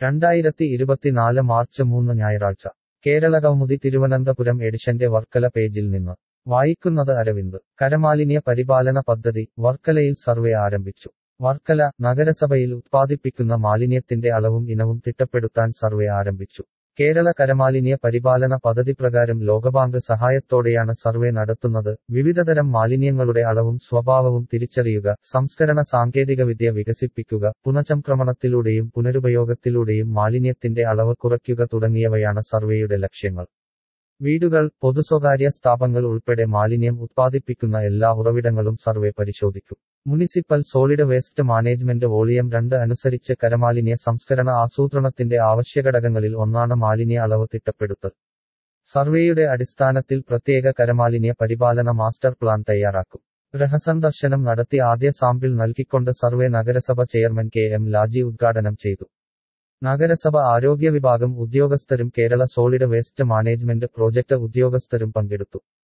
രണ്ടായിരത്തി ഇരുപത്തിനാല് മാർച്ച് മൂന്ന് ഞായറാഴ്ച കേരള കൗമുദി തിരുവനന്തപുരം എഡിഷന്റെ വർക്കല പേജിൽ നിന്ന് വായിക്കുന്നത് അരവിന്ദ് കരമാലിന്യ പരിപാലന പദ്ധതി വർക്കലയിൽ സർവേ ആരംഭിച്ചു വർക്കല നഗരസഭയിൽ ഉത്പാദിപ്പിക്കുന്ന മാലിന്യത്തിന്റെ അളവും ഇനവും തിട്ടപ്പെടുത്താൻ സർവേ ആരംഭിച്ചു കേരള കരമാലിന്യ പരിപാലന പദ്ധതി പ്രകാരം ലോകബാങ്ക് സഹായത്തോടെയാണ് സർവേ നടത്തുന്നത് വിവിധതരം മാലിന്യങ്ങളുടെ അളവും സ്വഭാവവും തിരിച്ചറിയുക സംസ്കരണ സാങ്കേതികവിദ്യ വികസിപ്പിക്കുക പുനഃചംക്രമണത്തിലൂടെയും പുനരുപയോഗത്തിലൂടെയും മാലിന്യത്തിന്റെ അളവ് കുറയ്ക്കുക തുടങ്ങിയവയാണ് സർവേയുടെ ലക്ഷ്യങ്ങൾ വീടുകൾ പൊതുസ്വകാര്യ സ്ഥാപനങ്ങൾ ഉൾപ്പെടെ മാലിന്യം ഉത്പാദിപ്പിക്കുന്ന എല്ലാ ഉറവിടങ്ങളും സർവേ പരിശോധിക്കും municipal solid waste management volume രണ്ട് അനുസരിച്ച് കരമാലിന്യ സംസ്കരണ ആസൂത്രണത്തിന്റെ ആവശ്യഘടകങ്ങളിൽ ഒന്നാണ് മാലിന്യ അളവ് തിട്ടപ്പെടുത്തൽ സർവേയുടെ അടിസ്ഥാനത്തിൽ പ്രത്യേക കരമാലിന്യ പരിപാലന മാസ്റ്റർ പ്ലാൻ തയ്യാറാക്കും ഗൃഹസന്ദർശനം നടത്തി ആദ്യ സാമ്പിൾ നൽകിക്കൊണ്ട് സർവേ നഗരസഭ ചെയർമാൻ കെ എം ലാജി ഉദ്ഘാടനം ചെയ്തു നഗരസഭ ആരോഗ്യ വിഭാഗം ഉദ്യോഗസ്ഥരും Kerala solid waste management project ഉദ്യോഗസ്ഥരും പങ്കെടുത്തു